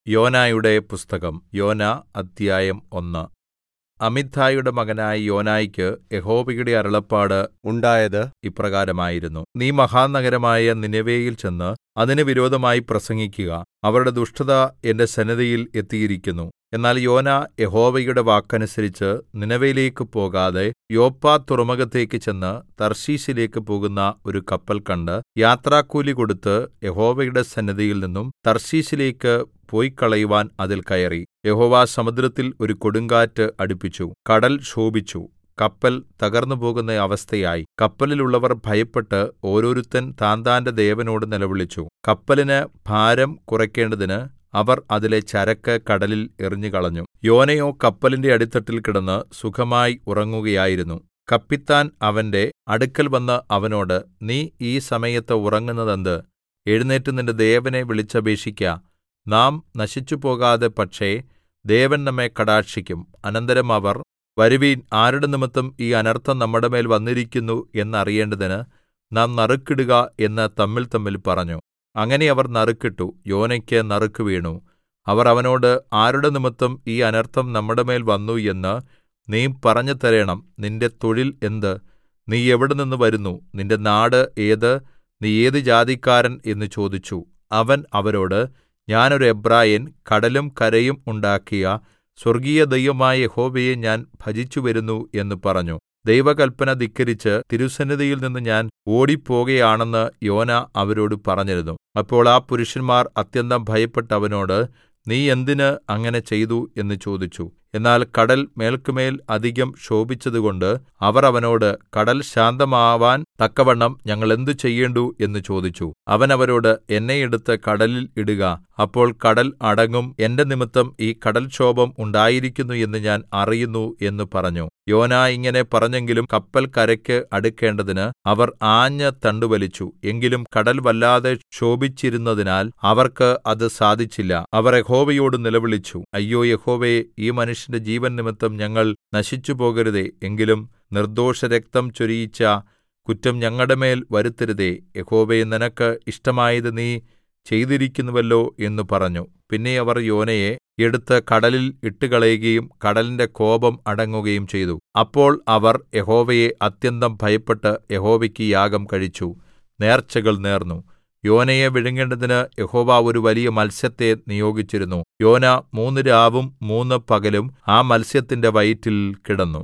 യോനയുടെ പുസ്തകം യോന അദ്ധ്യായം ഒന്ന് അമിത്ഥായിയുടെ മകനായ യോനായ്ക്ക് യഹോവയുടെ അരുളപ്പാട് ഉണ്ടായത് ഇപ്രകാരമായിരുന്നു നീ മഹാനഗരമായ നിനവേയിൽ ചെന്ന് അതിന് വിരോധമായി പ്രസംഗിക്കുക അവരുടെ ദുഷ്ടത എന്റെ സന്നിധിയിൽ എത്തിയിരിക്കുന്നു എന്നാൽ യോന യഹോവയുടെ വാക്കനുസരിച്ച് നിനവയിലേക്ക് പോകാതെ യോപ്പ തുറമുഖത്തേക്ക് ചെന്ന് തർശീശിലേക്ക് പോകുന്ന ഒരു കപ്പൽ കണ്ട് യാത്രാക്കൂലി കൊടുത്ത് യഹോവയുടെ സന്നിധിയിൽ നിന്നും തർശീശിലേക്ക് പൊയ്ക്കളയുവാൻ അതിൽ കയറി യഹോവ സമുദ്രത്തിൽ ഒരു കൊടുങ്കാറ്റ് അടിപ്പിച്ചു കടൽ ക്ഷോഭിച്ചു കപ്പൽ തകർന്നുപോകുന്ന അവസ്ഥയായി കപ്പലിലുള്ളവർ ഭയപ്പെട്ട് ഓരോരുത്തൻ താന്താന്റെ ദേവനോട് നിലവിളിച്ചു കപ്പലിന് ഭാരം കുറയ്ക്കേണ്ടതിന് അവർ അതിലെ ചരക്ക് കടലിൽ എറിഞ്ഞുകളഞ്ഞു യോനയോ കപ്പലിന്റെ അടിത്തട്ടിൽ കിടന്ന് സുഖമായി ഉറങ്ങുകയായിരുന്നു കപ്പിത്താൻ അവന്റെ അടുക്കൽ വന്ന് അവനോട് നീ ഈ സമയത്ത് ഉറങ്ങുന്നതെന്ത് എഴുന്നേറ്റ് നിന്റെ ദേവനെ വിളിച്ചപേക്ഷിക്ക നാം നശിച്ചുപോകാതെ പക്ഷേ ദേവൻ നമ്മെ കടാക്ഷിക്കും അനന്തരം അവർ വരുവീൻ ആരുടെ നിമിത്തം ഈ അനർത്ഥം നമ്മുടെ മേൽ വന്നിരിക്കുന്നു എന്നറിയേണ്ടതിന് നാം നറുക്കിടുക എന്ന് തമ്മിൽതമ്മിൽ പറഞ്ഞു അങ്ങനെ അവർ നറുക്കിട്ടു യോനയ്ക്ക് നറുക്ക് വീണു അവർ അവനോട് ആരുടെ നിമിത്തം ഈ അനർത്ഥം നമ്മുടെ മേൽ വന്നു എന്ന് നീ പറഞ്ഞു തരേണം നിന്റെ തൊഴിൽ എന്ത് നീ എവിടെനിന്ന് വരുന്നു നിന്റെ നാട് ഏത് നീ ഏത് ജാതിക്കാരൻ എന്ന് ചോദിച്ചു അവൻ അവരോട് ഞാൻ ഒരു എബ്രായൻ കടലും കരയും ഉണ്ടാക്കിയ സ്വർഗീയ ദൈവമായ യഹോവയെ ഞാൻ ഭജിച്ചുവരുന്നു എന്ന് പറഞ്ഞു ദൈവകൽപ്പന ധിക്കരിച്ച് തിരുസന്നിധിയിൽ നിന്ന് ഞാൻ ഓടിപ്പോകയാണെന്ന് യോന അവരോട് പറഞ്ഞിരുന്നു അപ്പോൾ ആ പുരുഷന്മാർ അത്യന്തം ഭയപ്പെട്ട് അവനോട് നീ എന്തിന് അങ്ങനെ ചെയ്തു എന്ന് ചോദിച്ചു എന്നാൽ കടൽ മേൽക്കുമേൽ അധികം ക്ഷോഭിച്ചതുകൊണ്ട് അവർ അവനോട് കടൽ ശാന്തമാവാൻ തക്കവണ്ണം ഞങ്ങൾ എന്ത് ചെയ്യേണ്ടു എന്ന് ചോദിച്ചു അവൻ അവരോട് എന്നെ എടുത്ത് കടലിൽ ഇടുക അപ്പോൾ കടൽ അടങ്ങും എന്റെ നിമിത്തം ഈ കടൽക്ഷോഭം ഉണ്ടായിരിക്കുന്നു എന്ന് ഞാൻ അറിയുന്നു എന്ന് പറഞ്ഞു യോന ഇങ്ങനെ പറഞ്ഞെങ്കിലും കപ്പൽ കരയ്ക്ക് അടുക്കേണ്ടതിന് അവർ ആഞ്ഞ് തണ്ടുവലിച്ചു എങ്കിലും കടൽ വല്ലാതെ ക്ഷോഭിച്ചിരുന്നതിനാൽ അവർക്ക് അത് സാധിച്ചില്ല അവർ യഹോവയോട് നിലവിളിച്ചു അയ്യോ യഹോവേ ഈ മനുഷ്യന്റെ ജീവൻ നിമിത്തം ഞങ്ങൾ നശിച്ചുപോകരുതേ എങ്കിലും നിർദ്ദോഷരക്തം ചൊരിയിച്ച കുറ്റം ഞങ്ങളുടെ മേൽ വരുത്തരുതേ യഹോവേ നിനക്ക് ഇഷ്ടമായത് നീ ചെയ്തിരിക്കുന്നുവല്ലോ എന്ന് പറഞ്ഞു പിന്നെ അവർ യോനയെ എടുത്ത് കടലിൽ ഇട്ടുകളയുകയും കടലിന്റെ കോപം അടങ്ങുകയും ചെയ്തു അപ്പോൾ അവർ യഹോവയെ അത്യന്തം ഭയപ്പെട്ട് യഹോവയ്ക്ക് യാഗം കഴിച്ചു നേർച്ചകൾ നേർന്നു യോനയെ വിഴുങ്ങേണ്ടതിന് യഹോവ ഒരു വലിയ മത്സ്യത്തെ നിയോഗിച്ചിരുന്നു യോന മൂന്ന് രാവും മൂന്ന് പകലും ആ മത്സ്യത്തിന്റെ വയറ്റിൽ കിടന്നു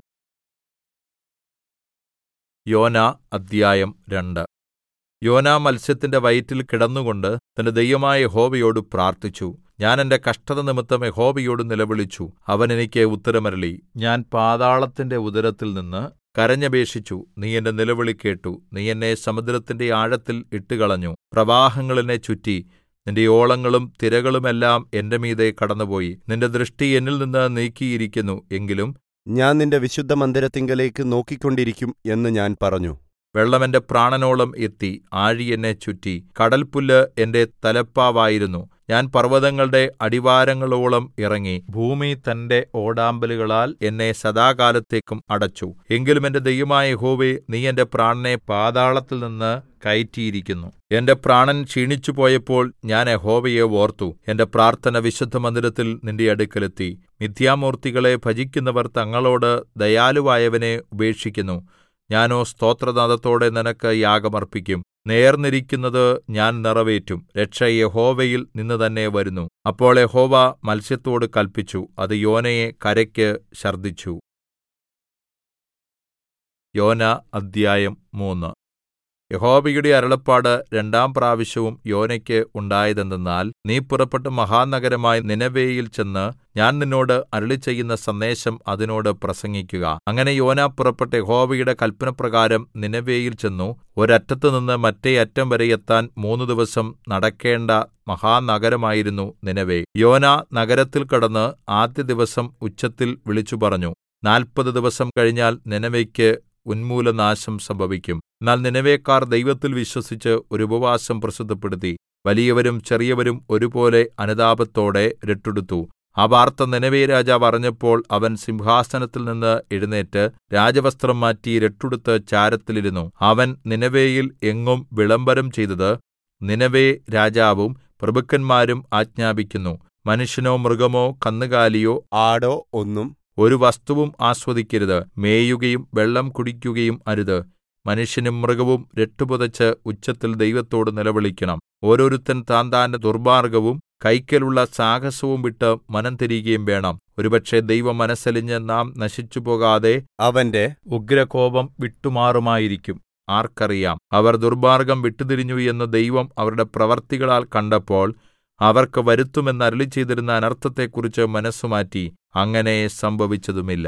യോന അദ്ധ്യായം രണ്ട് യോന മത്സ്യത്തിന്റെ വയറ്റിൽ കിടന്നുകൊണ്ട് തന്റെ ദൈവമായ യഹോവയോട് പ്രാർത്ഥിച്ചു ഞാൻ എന്റെ കഷ്ടത നിമിത്തം യഹോവയോട് നിലവിളിച്ചു അവൻ എനിക്ക് ഉത്തരമരുളി ഞാൻ പാതാളത്തിന്റെ ഉദരത്തിൽ നിന്ന് കരഞ്ഞപേക്ഷിച്ചു നീ എന്റെ നിലവിളി കേട്ടു നീ എന്നെ സമുദ്രത്തിന്റെ ആഴത്തിൽ ഇട്ടുകളഞ്ഞു പ്രവാഹങ്ങൾ എന്നെ ചുറ്റി നിന്റെ ഓളങ്ങളും തിരകളുമെല്ലാം എന്റെ മീതെ കടന്നുപോയി നിന്റെ ദൃഷ്ടി എന്നിൽ നിന്ന് നീക്കിയിരിക്കുന്നു എങ്കിലും ഞാൻ നിന്റെ വിശുദ്ധമന്ദിരത്തിങ്കലേക്ക് നോക്കിക്കൊണ്ടിരിക്കും എന്ന് ഞാൻ പറഞ്ഞു വെള്ളം എന്റെ പ്രാണനോളം എത്തി ആഴി എന്നെ ചുറ്റി കടൽപുല്ല് എന്റെ തലപ്പാവായിരുന്നു ഞാൻ പർവ്വതങ്ങളുടെ അടിവാരങ്ങളോളം ഇറങ്ങി ഭൂമി തന്റെ ഓടാമ്പലുകളാൽ എന്നെ സദാകാലത്തേക്കും അടച്ചു എങ്കിലും എന്റെ ദൈവമായ യഹോവേ നീ എന്റെ പ്രാണനെ പാതാളത്തിൽ നിന്ന് കയറ്റിയിരിക്കുന്നു എന്റെ പ്രാണൻ ക്ഷീണിച്ചു പോയപ്പോൾ ഞാൻ യഹോവയെ ഓർത്തു എന്റെ പ്രാർത്ഥന വിശുദ്ധമന്ദിരത്തിൽ നിന്റെ അടുക്കലെത്തി മിഥ്യാമൂർത്തികളെ ഭജിക്കുന്നവർ തങ്ങളോട് ദയാലുവായവനെ ഉപേക്ഷിക്കുന്നു ഞാനോ സ്തോത്രനാദത്തോടെ നിനക്ക് യാഗമർപ്പിക്കും നേർന്നിരിക്കുന്നത് ഞാൻ നിറവേറ്റും രക്ഷ യഹോവയിൽ നിന്ന് തന്നെ വരുന്നു അപ്പോൾ യഹോവ മത്സ്യത്തോട് കല്പിച്ചു അത് യോനയെ കരയ്ക്ക് ഛർദ്ദിച്ചു യോന അദ്ധ്യായം മൂന്ന് യഹോവയുടെ അരുളപ്പാട് രണ്ടാം പ്രാവശ്യവും യോനയ്ക്ക് ഉണ്ടായതെന്തെന്നാൽ നീ പുറപ്പെട്ട് മഹാനഗരമായ നിനവേയിൽ ചെന്ന് ഞാൻ നിന്നോട് അരുളിച്ചെയ്യുന്ന സന്ദേശം അതിനോട് പ്രസംഗിക്കുക അങ്ങനെ യോന പുറപ്പെട്ട് യഹോവയുടെ കൽപ്പനപ്രകാരം നിനവേയിൽ ചെന്നു ഒരറ്റത്തുനിന്ന് മറ്റേ അറ്റം വരെ എത്താൻ മൂന്ന് ദിവസം നടക്കേണ്ട മഹാനഗരമായിരുന്നു നിനവേ യോന നഗരത്തിൽ കടന്ന് ആദ്യ ദിവസം ഉച്ചത്തിൽ വിളിച്ചു പറഞ്ഞു നാൽപ്പത് ദിവസം കഴിഞ്ഞാൽ നിനവയ്ക്ക് ഉന്മൂലനാശം സംഭവിക്കും എന്നാൽ നിനവേക്കാർ ദൈവത്തിൽ വിശ്വസിച്ച് ഒരു ഉപവാസം പ്രസിദ്ധപ്പെടുത്തി വലിയവരും ചെറിയവരും ഒരുപോലെ അനുതാപത്തോടെ രട്ടുടുത്തു ആ വാർത്ത നിനവേ രാജാവ് അറിഞ്ഞപ്പോൾ അവൻ സിംഹാസനത്തിൽ നിന്ന് എഴുന്നേറ്റ് രാജവസ്ത്രം മാറ്റി രട്ടുടുത്ത് ചാരത്തിലിരുന്നു അവൻ നിനവേയിൽ എങ്ങും വിളംബരം ചെയ്തത് നിനവേ രാജാവും പ്രഭുക്കന്മാരും ആജ്ഞാപിക്കുന്നു മനുഷ്യനോ മൃഗമോ കന്നുകാലിയോ ആടോ ഒന്നും ഒരു വസ്തുവും ആസ്വദിക്കരുത് മേയുകയും വെള്ളം കുടിക്കുകയും അരുത് മനുഷ്യനും മൃഗവും രട്ടുപുതച്ച് ഉച്ചത്തിൽ ദൈവത്തോട് നിലവിളിക്കണം ഓരോരുത്തൻ താന്താന്റെ ദുർമാർഗ്ഗവും കൈക്കലുള്ള സാഹസവും വിട്ട് മനം തിരികയും വേണം ഒരുപക്ഷെ ദൈവം മനസ്സലിഞ്ഞ് നാം നശിച്ചുപോകാതെ അവന്റെ ഉഗ്രകോപം വിട്ടുമാറുമായിരിക്കും ആർക്കറിയാം അവർ ദുർമാർഗ്ഗം വിട്ടുതിരിഞ്ഞു എന്ന് ദൈവം അവരുടെ പ്രവർത്തികളാൽ കണ്ടപ്പോൾ അവർക്ക് വരുത്തുമെന്ന് അരുളിച്ചെയ്തിരുന്ന അനർത്ഥത്തെക്കുറിച്ച് മനസ്സുമാറ്റി അങ്ങനെ സംഭവിച്ചതുമില്ല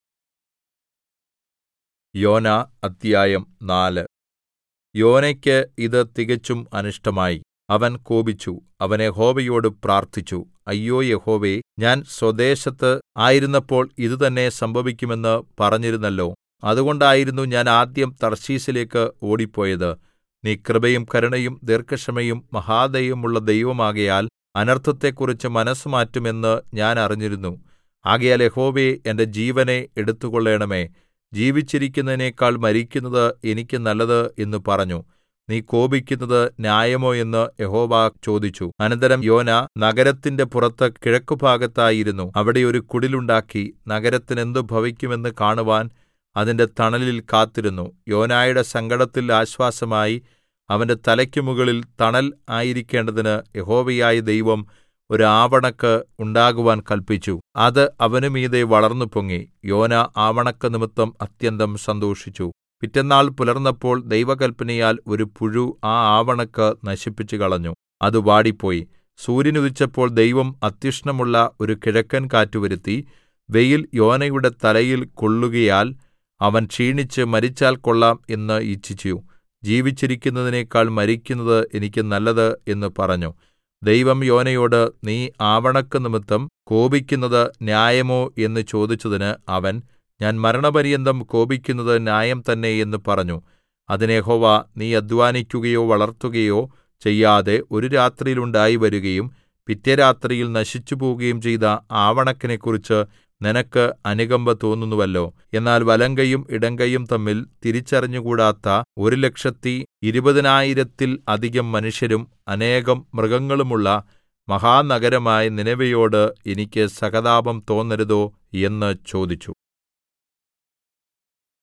യോന അദ്ധ്യായം നാല് യോനയ്ക്ക് ഇത് തികച്ചും അനിഷ്ടമായി അവൻ കോപിച്ചു അവൻ യഹോവയോട് പ്രാർത്ഥിച്ചു അയ്യോ യഹോവേ ഞാൻ സ്വദേശത്ത് ആയിരുന്നപ്പോൾ ഇതുതന്നെ സംഭവിക്കുമെന്ന് പറഞ്ഞിരുന്നല്ലോ അതുകൊണ്ടായിരുന്നു ഞാൻ ആദ്യം തർശീശിലേക്ക് ഓടിപ്പോയത് നീ കൃപയും കരുണയും ദീർഘക്ഷമയും മഹാദയവുമുള്ള ദൈവമാകയാൽ അനർത്ഥത്തെക്കുറിച്ച് മനസ്സുമാറ്റുമെന്ന് ഞാൻ അറിഞ്ഞിരുന്നു ആകയാൽ യഹോവേ എന്റെ ജീവനെ എടുത്തുകൊള്ളേണമേ ജീവിച്ചിരിക്കുന്നതിനേക്കാൾ മരിക്കുന്നത് എനിക്ക് നല്ലത് എന്ന് പറഞ്ഞു നീ കോപിക്കുന്നത് ന്യായമോ എന്ന് യഹോവ ചോദിച്ചു അനന്തരം യോന നഗരത്തിന്റെ പുറത്ത് കിഴക്കുഭാഗത്തായിരുന്നു അവിടെ ഒരു കുടിലുണ്ടാക്കി നഗരത്തിന് എന്തു ഭവിക്കുമെന്ന് കാണുവാൻ അതിന്റെ തണലിൽ കാത്തിരുന്നു യോനായുടെ സങ്കടത്തിൽ ആശ്വാസമായി അവന്റെ തലയ്ക്കു മുകളിൽ തണൽ ആയിരിക്കേണ്ടതിന് യഹോവയായ ദൈവം ഒരു ആവണക്ക് ഉണ്ടാകുവാൻ കല്പിച്ചു അത് അവന് മീതെ വളർന്നു പൊങ്ങി യോന ആവണക്ക് നിമിത്തം അത്യന്തം സന്തോഷിച്ചു പിറ്റെന്നാൾ പുലർന്നപ്പോൾ ദൈവകൽപ്പനയാൽ ഒരു പുഴു ആ ആവണക്ക് നശിപ്പിച്ചു കളഞ്ഞു അത് വാടിപ്പോയി സൂര്യൻ ഉദിച്ചപ്പോൾ ദൈവം അത്യഷ്ണമുള്ള ഒരു കിഴക്കൻ കാറ്റ് വരുത്തി വെയിൽ യോനയുടെ തലയിൽ കൊള്ളുകയാൽ അവൻ ക്ഷീണിച്ച് മരിച്ചാൽ കൊള്ളാം എന്ന് ഇച്ഛിച്ചു ജീവിച്ചിരിക്കുന്നതിനേക്കാൾ മരിക്കുന്നത് എനിക്ക് നല്ലത് എന്ന് പറഞ്ഞു ദൈവം യോനയോട് നീ ആവണക്ക് നിമിത്തം കോപിക്കുന്നത് ന്യായമോ എന്ന് ചോദിച്ചതിന് അവൻ ഞാൻ മരണപര്യന്തം കോപിക്കുന്നത് ന്യായം തന്നെ എന്ന് പറഞ്ഞു അതിന് യഹോവ നീ അധ്വാനിക്കുകയോ വളർത്തുകയോ ചെയ്യാതെ ഒരു രാത്രിയിൽ ഉണ്ടായി വരികയും പിറ്റേ രാത്രിയിൽ നശിച്ചുപോകുകയും ചെയ്ത ആവണക്കിനെക്കുറിച്ച് നിനക്ക് അനുകമ്പ തോന്നുന്നുവല്ലോ എന്നാൽ വലങ്കയും ഇടങ്കയും തമ്മിൽ തിരിച്ചറിഞ്ഞുകൂടാത്ത ഒരു ലക്ഷത്തി ഇരുപതിനായിരത്തിൽ അധികം മനുഷ്യരും അനേകം മൃഗങ്ങളുമുള്ള മഹാനഗരമായ നിനവയോട് എനിക്ക് സഹതാപം തോന്നരുതോ എന്ന് ചോദിച്ചു